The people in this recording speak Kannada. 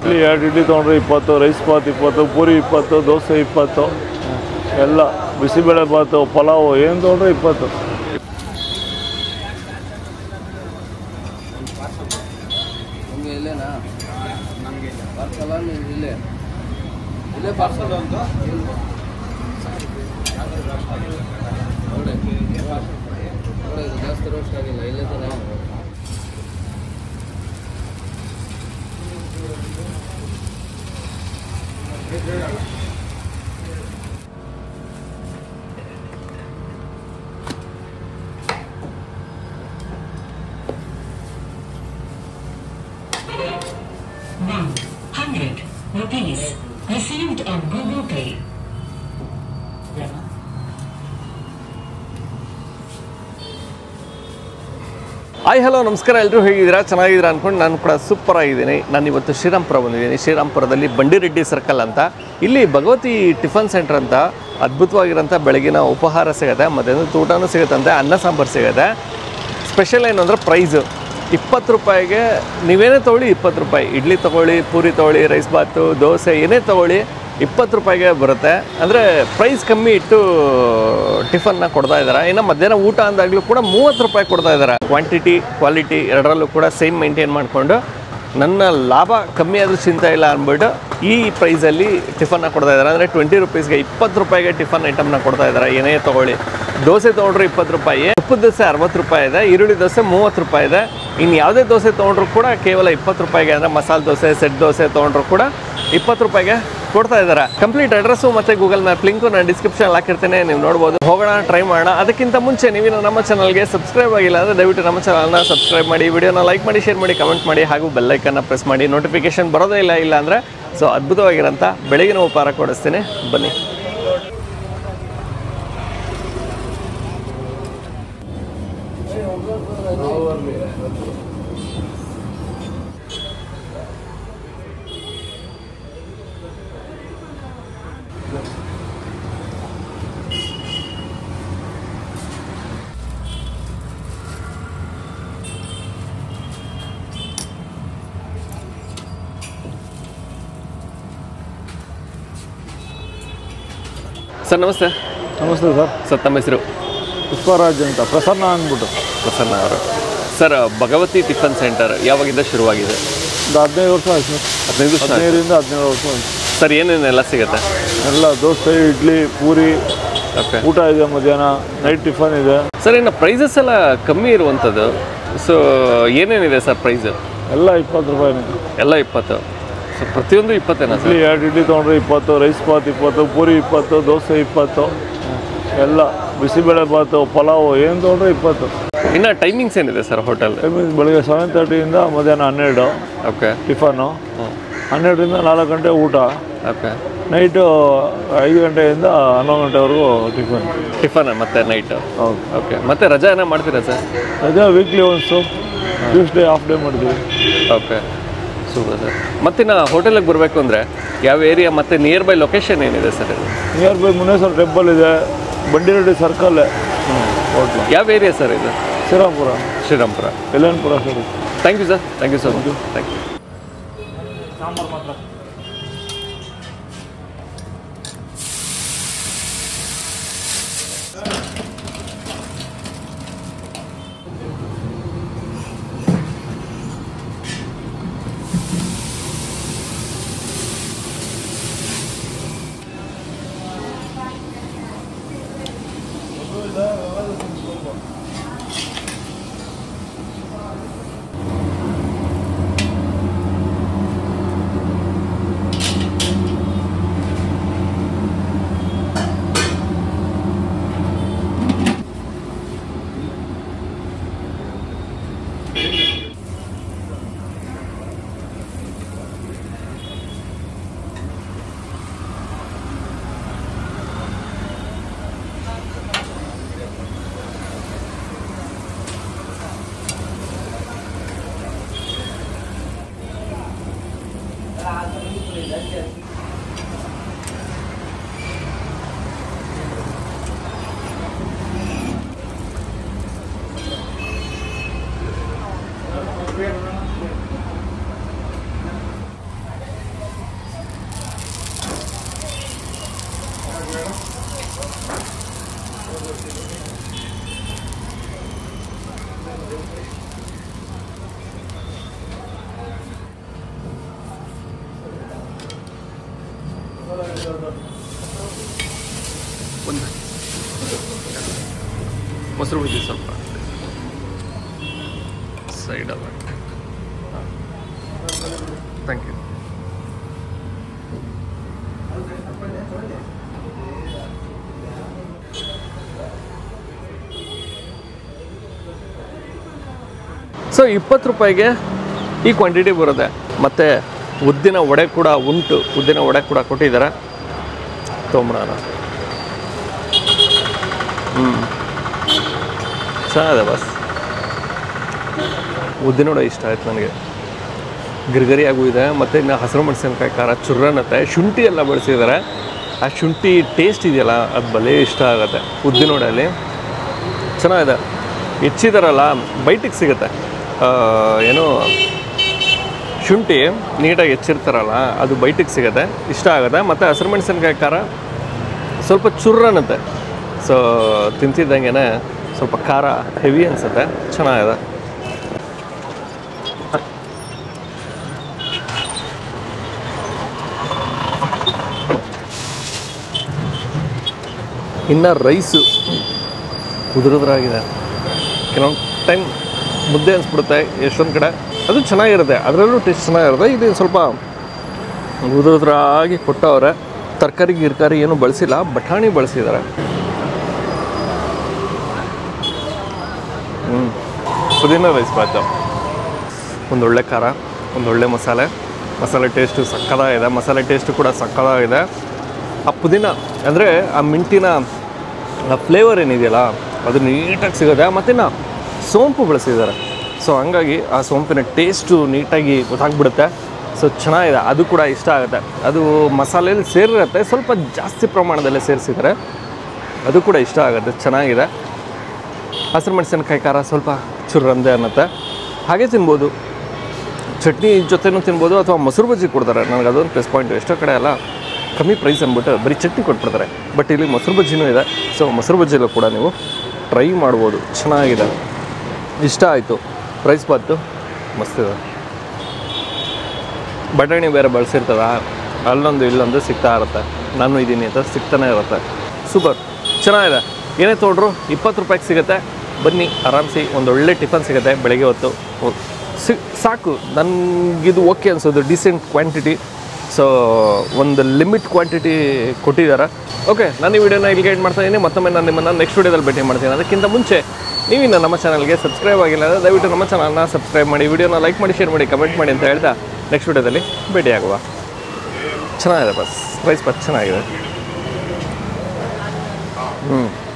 ಇಡ್ಲಿ ಎರಡು ಇಡ್ಲಿ ತೊಗೊಂಡ್ರೆ ಇಪ್ಪತ್ತು ರೈಸ್ ಬಾತ್ ಇಪ್ಪತ್ತು ಪೂರಿ ಇಪ್ಪತ್ತು ದೋಸೆ ಇಪ್ಪತ್ತು ಎಲ್ಲ ಬಿಸಿಬೇಳೆ ಬಾತು ಪಲಾವು ಏನು ತೊಗೊಂಡ್ರೆ ಇಪ್ಪತ್ತು ನಿಮಗೆ ಇಲ್ಲೇನಾ ನಮಗೆ ಪಾರ್ಸಲ ನೀವು ಇಲ್ಲೇ ಇಲ್ಲೇ ಪಾರ್ಸಲ್ ಅಂತ ನೋಡಿ ನೋಡಿ ಇದು ಜಾಸ್ತಿ ರೋಸ್ಟ್ ಆಗಿಲ್ಲ ಇಲ್ಲೇ ತಾನೇ One hundred rupees received on Google Pay. Hi hello ನಮಸ್ಕಾರ ಎಲ್ಲರೂ ಹೇಗಿದ್ದೀರಾ ಚೆನ್ನಾಗಿದ್ದೀರಾ ಅಂದ್ಕೊಂಡು ನಾನು ಕೂಡ ಸೂಪರ್ ಆಗಿದ್ದೀನಿ ನಾನು ಇವತ್ತು ಶ್ರೀರಾಮ್ಪುರ ಬಂದಿದ್ದೀನಿ ಶ್ರೀರಾಮ್ಪುರದಲ್ಲಿ ಬಂಡಿರೆಡ್ಡಿ ಸರ್ಕಲ್ ಅಂತ ಇಲ್ಲಿ ಭಗವತಿ ಟಿಫನ್ ಸೆಂಟರ್ ಅಂತ ಅದ್ಭುತವಾಗಿರೋಂಥ ಬೆಳಗಿನ ಉಪಹಾರ ಸಿಗುತ್ತೆ ಮತ್ತು ಊಟನೂ ಸಿಗುತ್ತಂತೆ ಅನ್ನ ಸಾಂಬಾರು ಸಿಗುತ್ತೆ ಸ್ಪೆಷಲ್ ಏನು ಅಂದರೆ ಪ್ರೈಸು ಇಪ್ಪತ್ತು ರೂಪಾಯಿಗೆ ನೀವೇನೇ ತೊಗೊಳ್ಳಿ ಇಪ್ಪತ್ತು ರೂಪಾಯಿ ಇಡ್ಲಿ ತೊಗೊಳ್ಳಿ ಪೂರಿ ತೊಗೊಳ್ಳಿ ರೈಸ್ ಬಾತು ದೋಸೆ ಏನೇ ತೊಗೊಳ್ಳಿ ಇಪ್ಪತ್ತು ರೂಪಾಯಿಗೆ ಬರುತ್ತೆ ಅಂದರೆ ಪ್ರೈಸ್ ಕಮ್ಮಿ ಇಟ್ಟು ಟಿಫನ್ನ ಕೊಡ್ತಾ ಇದ್ದಾರೆ ಇನ್ನು ಮಧ್ಯಾಹ್ನ ಊಟ ಅಂದಾಗಲೂ ಕೂಡ ಮೂವತ್ತು ರೂಪಾಯಿ ಕೊಡ್ತಾ ಇದ್ದಾರೆ ಕ್ವಾಂಟಿಟಿ ಕ್ವಾಲಿಟಿ ಎರಡರಲ್ಲೂ ಕೂಡ ಸೇಮ್ ಮೇಂಟೈನ್ ಮಾಡಿಕೊಂಡು ನನ್ನ ಲಾಭ ಕಮ್ಮಿ ಆದರೂ ಚಿಂತೆ ಇಲ್ಲ ಅಂದ್ಬಿಟ್ಟು ಈ ಪ್ರೈಸಲ್ಲಿ ಟಿಫನ್ನ ಕೊಡ್ತಾ ಇದ್ದಾರೆ ಅಂದರೆ ಟ್ವೆಂಟಿ ರುಪೀಸ್ಗೆ ಇಪ್ಪತ್ತು ರೂಪಾಯಿಗೆ ಟಿಫನ್ ಐಟಮ್ನ ಕೊಡ್ತಾ ಇದ್ದಾರೆ ಏನೇ ತೊಗೊಳ್ಳಿ ದೋಸೆ ತೊಗೊಂಡ್ರೆ ಇಪ್ಪತ್ತು ರೂಪಾಯಿ ತುಪ್ಪದ ದೋಸೆ ಅರವತ್ತು ರೂಪಾಯಿ ಇದೆ ಈರುಳ್ಳಿ ದೋಸೆ ಮೂವತ್ತು ರೂಪಾಯಿ ಇದೆ ಇನ್ನು ಯಾವುದೇ ದೋಸೆ ತೊಗೊಂಡ್ರು ಕೂಡ ಕೇವಲ ಇಪ್ಪತ್ತು ರೂಪಾಯಿಗೆ ಅಂದರೆ ಮಸಾಲೆ ದೋಸೆ ಸೆಟ್ ದೋಸೆ ತೊಗೊಂಡ್ರು ಕೂಡ ಇಪ್ಪತ್ತು ರೂಪಾಯಿಗೆ ಕೊಡ್ತಾ ಇದ್ದಾರೆ ಕಂಪ್ಲೀಟ್ ಅಡ್ರೆಸ್ಸು ಮತ್ತು ಗೂಗಲ್ ಮ್ಯಾಪ್ ಲಿಂಕು ನಾನು ಡಿಸ್ಕ್ರಿಪ್ಷನ್ ಹಾಕಿರ್ತೇನೆ ನೀವು ನೋಡ್ಬೋದು ಹೋಗೋಣ ಟ್ರೈ ಮಾಡೋಣ ಅದಕ್ಕಿಂತ ಮುಂಚೆ ನೀವಿನ್ನು ನಮ್ಮ ಚಾನಲ್ಗೆ ಸಬ್ಸ್ಕ್ರೈಬ್ ಆಗಿಲ್ಲ ಅಂದರೆ ದಯವಿಟ್ಟು ನಮ್ಮ ಚಾನಲ್ನ ಸಬ್ಸ್ಕ್ರೈಬ್ ಮಾಡಿ ವಿಡಿಯೋನ ಲೈಕ್ ಮಾಡಿ ಶೇರ್ ಮಾಡಿ ಕಮೆಂಟ್ ಮಾಡಿ ಹಾಗೂ ಬೆಲ್ಲೈಕನ್ನ ಪ್ರೆಸ್ ಮಾಡಿ ನೋಟಿಫಿಕೇಶನ್ ಬರೋದೇ ಇಲ್ಲ ಇಲ್ಲ ಅಂದರೆ ಸೊ ಅದ್ಭುತವಾಗಿರೋಂಥ ಬೆಳಗಿನ ಉಪಹಾರ ಕೊಡಿಸ್ತೀನಿ ಬನ್ನಿ ಸರ್ ನಮಸ್ತೆ ನಮಸ್ತೆ ಸರ್ ಸರ್ ತಮ್ಮ ಹೆಸರು ಪುಷ್ಪರಾಜ್ ಅಂತ ಪ್ರಸನ್ನ ಅಂದ್ಬಿಟ್ಟು ಪ್ರಸನ್ನ ಅವರು ಸರ್ ಭಗವತಿ ಟಿಫನ್ ಸೆಂಟರ್ ಯಾವಾಗಿಂದ ಶುರುವಾಗಿದೆ ಒಂದು ಹದಿನೈದು ವರ್ಷ ಆಯ್ತು ಸರ್ ಹದಿನೈದು ವರ್ಷ ಆಯ್ತು. ಹದಿನೈದರಿಂದ ಹದಿನೇಳು ವರ್ಷ ಆಯ್ತು ಸರ್ ಏನೇನೆಲ್ಲ ಸಿಗುತ್ತೆ ಎಲ್ಲ ದೋಸೆ ಇಡ್ಲಿ ಪೂರಿ ಓಕೆ ಊಟ ಇದೆ ಮಧ್ಯಾಹ್ನ ನೈಟ್ ಟಿಫನ್ ಇದೆ ಸರ್ ಇನ್ನು ಪ್ರೈಸಸ್ ಎಲ್ಲ ಕಮ್ಮಿ ಇರುವಂಥದ್ದು ಸೊ ಏನೇನಿದೆ ಸರ್ ಪ್ರೈಸ್ ಎಲ್ಲ ಇಪ್ಪತ್ತು ರೂಪಾಯಿನೇ ಎಲ್ಲ ಇಪ್ಪತ್ತು ಸೊ ಪ್ರತಿಯೊಂದು ಇಪ್ಪತ್ತೇನಾ ಇಡ್ಲಿ ಸರ್ ಎರಡು ಇಡ್ಲಿ ತೊಗೊಂಡ್ರೆ ಇಪ್ಪತ್ತು ರೈಸ್ ಬಾತ್ ಇಪ್ಪತ್ತು ಪೂರಿ ಇಪ್ಪತ್ತು ದೋಸೆ ಇಪ್ಪತ್ತು ಎಲ್ಲ ಬಿಸಿಬೇಳೆ ಬಾತು ಪಲಾವು ಏನು ತೊಗೊಂಡ್ರೆ ಇಪ್ಪತ್ತು ಇನ್ನು ಟೈಮಿಂಗ್ಸ್ ಏನಿದೆ ಸರ್ ಹೋಟೆಲ್ ಟೈಮಿಂಗ್ ಬೆಳಗ್ಗೆ ಸೆವೆನ್ ತರ್ಟಿಯಿಂದ ಮಧ್ಯಾಹ್ನ ಹನ್ನೆರಡು ಓಕೆ ಟಿಫನ್ನು ಹನ್ನೆರಡರಿಂದ ನಾಲ್ಕು ಗಂಟೆ ಊಟ ಓಕೆ ನೈಟು ಐದು ಗಂಟೆಯಿಂದ ಹನ್ನೊಂದು ಗಂಟೆವರೆಗೂ ಟಿಫನ್ ಟಿಫನ್ ಮತ್ತೆ ನೈಟ್ ಹೌದು ಓಕೆ ಮತ್ತೆ ರಜಾ ಏನೋ ಮಾಡ್ತೀರಾ ಸರ್ ಅದೇ weekly once Tuesday half day ಮಾಡ್ತೀವಿ ಓಕೆ ಸೂಪರ್ ಸರ್ ಮತ್ತಿನ್ನು ಹೋಟೆಲಿಗೆ ಬರಬೇಕು ಅಂದರೆ ಯಾವ ಏರಿಯಾ ಮತ್ತು ನಿಯರ್ ಬೈ ಲೊಕೇಶನ್ ಏನಿದೆ ಸರ್ ಇದು ನಿಯರ್ ಬೈ ಮುನೇಶ್ವರ ಟೆಂಪಲ್ ಇದೆ ಬಂಡಿರೆಡ್ಡಿ ಸರ್ಕಲ್ ಹೋಟ್ಲು ಯಾವ ಏರಿಯಾ ಸರ್ ಇದು ಶ್ರೀರಾಮ್ಪುರ ಶ್ರೀರಾಮ್ಪುರ ಕಲ್ಯಾಣಪುರ ಸರಿ thank you sir thank you so much thank you ಮೊಸರು ಬಜ್ಜಿ ಸ್ವಲ್ಪ ಸೈಡಲ್ಲ ಥ್ಯಾಂಕ್ ಯು ಸೊ ಇಪ್ಪತ್ತು ರೂಪಾಯಿಗೆ ಈ ಕ್ವಾಂಟಿಟಿ ಬರುತ್ತೆ ಮತ್ತು ಉದ್ದಿನ ವಡೆ ಕೂಡ ಉಂಟು ಉದ್ದಿನ ವಡೆ ಕೂಡ ಕೊಟ್ಟಿದ್ದಾರೆ ತೊಗೊಂಬಿಡೋಣ ಹ್ಞೂ ಚೆನ್ನಾಗಿದೆ ಬಸ್ ಉದ್ದಿನ ವಡೆ ಇಷ್ಟ ಆಯ್ತು ನನಗೆ ಗಿರ್ಗರಿಯಾಗೂ ಇದೆ ಮತ್ತು ಇನ್ನು ಹಸಿರು ಮೆಣಸಿನ್ಕಾಯಿ ಖಾರ ಚುರ್ರನತ್ತೆ ಶುಂಠಿ ಎಲ್ಲ ಬಳಸಿದ್ದಾರೆ ಆ ಶುಂಠಿ ಟೇಸ್ಟ್ ಇದೆಯಲ್ಲ ಅದು ಭಲೇ ಇಷ್ಟ ಆಗುತ್ತೆ ಉದ್ದಿನ ವಡೆಯಲ್ಲಿ ಚೆನ್ನಾಗಿದೆ ಹೆಚ್ಚಿದಾರಲ್ಲ ಬೈಟಿಗೆ ಸಿಗುತ್ತೆ ಆ, ಏನು ಶುಂಠಿ ನೀಟಾಗಿ ಹೆಚ್ಚಿರ್ತಾರಲ್ಲ ಅದು ಬೈಟಿಗೆ ಸಿಗುತ್ತೆ ಇಷ್ಟ ಆಗುತ್ತೆ ಮತ್ತು ಹಸಿರು ಮೆಣಸಿನ್ಕಾಯಿ ಖಾರ ಸ್ವಲ್ಪ ಚುರ್ರನ್ನುತ್ತೆ ಸೊ ತಿಂತಿದ್ದಂಗೆ ಸ್ವಲ್ಪ ಖಾರ ಹೆವಿ ಅನಿಸುತ್ತೆ ಚೆನ್ನಾಗಿದೆ ಇನ್ನು ರೈಸು ಉದುರುದ್ರಾಗಿದೆ ಕೆಲವೊಂದು ಟೈಮ್ ಮುದ್ದೆ ಅನಿಸ್ಬಿಡುತ್ತೆ ಎಷ್ಟೊಂದು ಕಡೆ ಅದು ಚೆನ್ನಾಗಿರುತ್ತೆ ಅದರಲ್ಲೂ ಟೇಸ್ಟ್ ಚೆನ್ನಾಗಿರುತ್ತೆ ಇದು ಸ್ವಲ್ಪ ಉದುರುದ್ರಾಗಿ ಕೊಟ್ಟವ್ರೆ ತರಕಾರಿ ಗಿರ್ಕಾರಿ ಏನು ಬಳಸಿಲ್ಲ ಬಟಾಣಿ ಬಳಸಿದ್ದಾರೆ ಹ್ಞೂ ಪುದೀನ ರೈಸ್ ಬಾತು ಒಂದೊಳ್ಳೆ ಖಾರ ಒಂದೊಳ್ಳೆ ಮಸಾಲೆ ಮಸಾಲೆ ಟೇಸ್ಟು ಸಕ್ಕದಾಗಿದೆ ಮಸಾಲೆ ಟೇಸ್ಟು ಕೂಡ ಸಕ್ಕದಾಗಿದೆ ಆ ಪುದೀನ ಅಂದರೆ ಆ ಮಿಂಟಿನ ಆ ಫ್ಲೇವರ್ ಏನಿದೆಯಲ್ಲ ಅದು ನೀಟಾಗಿ ಸಿಗುತ್ತೆ ಮತ್ತಿನ್ನು ಸೋಂಪು ಬಳಸಿದ್ದಾರೆ ಸೊ ಹಂಗಾಗಿ ಆ ಸೋಂಪಿನ ಟೇಸ್ಟು ನೀಟಾಗಿ ಗೊತ್ತಾಗ್ಬಿಡುತ್ತೆ ಸೊ ಚೆನ್ನಾಗಿದೆ ಅದು ಕೂಡ ಇಷ್ಟ ಆಗುತ್ತೆ ಅದು ಮಸಾಲೆಯಲ್ಲಿ ಸೇರಿರುತ್ತೆ ಸ್ವಲ್ಪ ಜಾಸ್ತಿ ಪ್ರಮಾಣದಲ್ಲೇ ಸೇರಿಸಿದ್ದಾರೆ ಅದು ಕೂಡ ಇಷ್ಟ ಆಗುತ್ತೆ ಚೆನ್ನಾಗಿದೆ ಹಸಿರು ಮೆಣಸಿನಕಾಯಿ ಖಾರ ಸ್ವಲ್ಪ ಚುರ್ರಂದೆ ಅನ್ನತ್ತೆ ಹಾಗೆ ತಿನ್ಬೋದು ಚಟ್ನಿ ಜೊತೆನೂ ತಿನ್ಬೋದು ಅಥವಾ ಮೊಸರು ಬಜ್ಜಿ ಕೊಡ್ತಾರೆ ನನಗೆ ಅದೊಂದು ಪ್ಲಸ್ ಪಾಯಿಂಟ್ ಎಷ್ಟೋ ಕಡೆ ಎಲ್ಲ ಕಮ್ಮಿ ಪ್ರೈಸ್ ಅಂದ್ಬಿಟ್ಟು ಬರೀ ಚಟ್ನಿ ಕೊಟ್ಬಿಡ್ತಾರೆ ಬಟ್ ಇಲ್ಲಿ ಮೊಸರು ಬಜ್ಜಿನೂ ಇದೆ ಸೊ ಮೊಸರು ಬಜ್ಜಿಲೂ ಕೂಡ ನೀವು ಟ್ರೈ ಮಾಡ್ಬೋದು ಚೆನ್ನಾಗಿದೆ ಇಷ್ಟ ಆಯಿತು ಪ್ರೈಸ್ ಬಾತು ಮಸ್ತಿದೆ ಬಟಾಣಿ ಬೇರೆ ಬಳಸಿರ್ತದ ಅಲ್ಲೊಂದು ಇಲ್ಲೊಂದು ಸಿಗ್ತಾ ಇರುತ್ತೆ ನಾನು ಇದ್ದೀನಿ ಅಂತ ಸಿಗ್ತಾನೆ ಇರುತ್ತೆ ಸೂಪರ್ ಚೆನ್ನಾಗಿದೆ ಏನೇ ತೊಗೊಂಡ್ರು ಇಪ್ಪತ್ತು ರೂಪಾಯಿಗೆ ಸಿಗುತ್ತೆ ಬನ್ನಿ ಆರಾಮ್ಸಿ ಒಂದು ಒಳ್ಳೆ ಟಿಫನ್ ಸಿಗುತ್ತೆ ಬೆಳಗ್ಗೆ ಹೊತ್ತು ಓ, ಸಿ ಸಾಕು ನನಗಿದು ಓಕೆ ಅನ್ಸೋದು ಡಿಸೆಂಟ್ ಕ್ವಾಂಟಿಟಿ ಸೊ ಒಂದು ಲಿಮಿಟ್ ಕ್ವಾಂಟಿಟಿ ಕೊಟ್ಟಿದ್ದಾರೆ ಓಕೆ ನಾನು ಈ ವಿಡಿಯೋನ ಇಲ್ಲಿಗೆ ಎಂಡ್ ಮಾಡ್ತಾ ಇದ್ದೀನಿ ಮತ್ತೊಮ್ಮೆ ನಾನು ನಿಮ್ಮನ್ನು ನೆಕ್ಸ್ಟ್ ವಿಡಿಯೋದಲ್ಲಿ ಭೇಟಿ ಮಾಡ್ತೀನಿ ಅದಕ್ಕಿಂತ ಮುಂಚೆ ನೀವಿನ್ನು ನಮ್ಮ ಚಾನಲ್ಗೆ ಸಬ್ಸ್ಕ್ರೈಬ್ ಆಗಿಲ್ಲ ಅಂದರೆ ದಯವಿಟ್ಟು ನಮ್ಮ ಚಾನಲ್ನ ಸಬ್ಸ್ಕ್ರೈಬ್ ಮಾಡಿ ವಿಡಿಯೋನ ಲೈಕ್ ಮಾಡಿ ಶೇರ್ ಮಾಡಿ ಕಮೆಂಟ್ ಮಾಡಿ ಅಂತ ಹೇಳ್ತಾ ನೆಕ್ಸ್ಟ್ ವಿಡಿಯೋದಲ್ಲಿ ಭೇಟಿಯಾಗುವ ಚೆನ್ನಾಗಿದೆ ಬಸ್ ಪ್ರೈಸ್ ಬಸ್ ಚೆನ್ನಾಗಿದೆ ಹ್ಞೂ